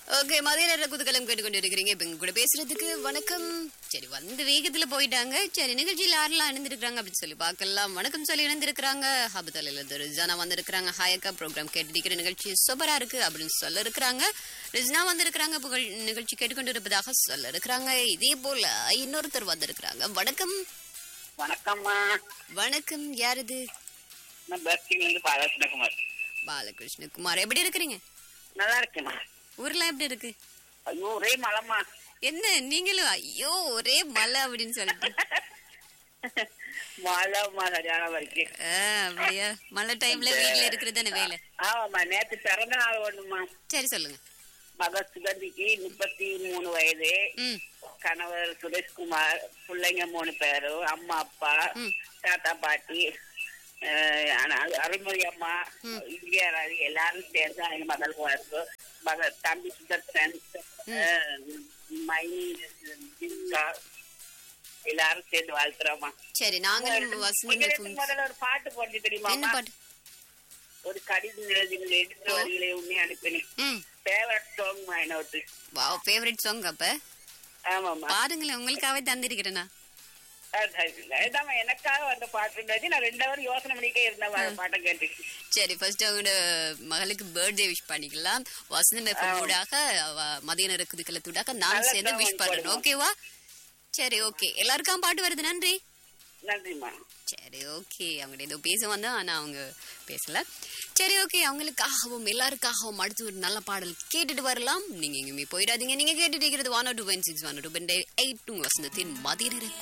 Okay மதிய நேர குதூகலம் கேட்டுக்கொண்டு இருக்கிறீங்க இப்ப எங்க கூட பேசுறதுக்கு வணக்கம் சரி வந்து வேகத்துல போயிட்டாங்க சரி நிகழ்ச்சியில் யாரெல்லாம் இணைந்திருக்கிறாங்க அப்படின்னு சொல்லி பார்க்கலாம் வணக்கம் சொல்லி இணைந்திருக்கிறாங்க ஹபத்தலையில இருந்து ரிஜானா வந்திருக்கிறாங்க ஹாயக்கா ப்ரோக்ராம் கேட்டிருக்கிற நிகழ்ச்சி சூப்பரா இருக்கு அப்படின்னு சொல்ல இருக்கிறாங்க ரிஜ்னா வந்திருக்கிறாங்க புகழ் நிகழ்ச்சி கேட்டுக்கொண்டு இருப்பதாக சொல்ல இருக்கிறாங்க இதே போல இன்னொருத்தர் வந்திருக்கிறாங்க வணக்கம் வணக்கம்மா வணக்கம் யாரது நான் பஸ்டிங்ல இருந்து பாலகிருஷ்ணகுமார் பாலகிருஷ்ணகுமார் எப்படி இருக்கிறீங்க நல்லா இருக்கேம்மா ஊர்லாம் எப்படி இருக்கு ஐயோ ஒரே மலைம்மா என்ன நீங்களும் ஐயோ ஒரே மலை அப்படின்னு சொல்லிட்டு மழைம்மா சரியான வரைக்கும் ஆ, அப்படியா மழை டைம்ல வீட்ல இருக்கிறது தானே வேலை ஆமாம்மா நேத்து பிறந்த நாள் ஒண்ணுமா சரி சொல்லுங்க மக சுகந்திக்கு முப்பத்தி மூணு வயது ம் கணவர் சுரேஷ்குமார் பிள்ளைங்க மூணு பேரும் அம்மா அப்பா ம். தாத்தா பாட்டி அஹ், அன- அருள்மொழி அம்மா இந்தியா ராணி எல்லாரும் சேர்ந்து எங்க மகளுக்கு வாழ்க்கை மக தம்பி சுதர்சன் அஹ், மைனி ஜிங்கா எல்லாரும் சேர்ந்து வாழ்த்துறோம்மா சரி நாங்களும் வசந்தம் உங்களுக்கு முதல்ல ஒரு பாட்டு போட்டு தெரியுமா என்ன பாட்டு ஒரு கடிதம் எழுதினீங்க எடுத்து வரிகளை உண்மை அனுப்பினேன் ம் ஃபேவரட் சாங் மைனோட்டு வாவ் ஃபேவரட் சாங் அப்ப ஆமாம்மா பாருங்களேன் உங்களுக்காகவே தந்திருக்கிறேனா அதான் எனக்காக வந்த பாட்டுன்றது நான் ரெண்டு ஹவர் யோசனை பண்ணிட்டே இருந்தேன் வர பாட்டை கேட்டு சரி ஃபர்ஸ்ட் அவங்களோட மகளுக்கு பர்த்டே விஷ் பண்ணிக்கலாம் வசந்தம் எஃப்எம் ஊடாக அவ மதிய நேர குதுக்கலத்தூடாக நான் நல்ல சேர்ந்து song விஷ் பண்றேன் போடுங்க. ஓகேவா சரி ஓகே எல்லாருக்கும் பாட்டு வருது நன்றி நன்றிம்மா சரி ஓகே அவங்க ஏதோ பேச வந்தா ஆனா அவங்க பேசல சரி ஓகே அவங்களுக்காகவும் எல்லாருக்காகவும் அடுத்து ஒரு நல்ல பாடல் கேட்டுட்டு வரலாம் நீங்க எங்கேயுமே போயிடாதீங்க நீங்க கேட்டுட்டு இருக்கிறது one two one six one two eight two வசந்தத்தின் மதிய நேர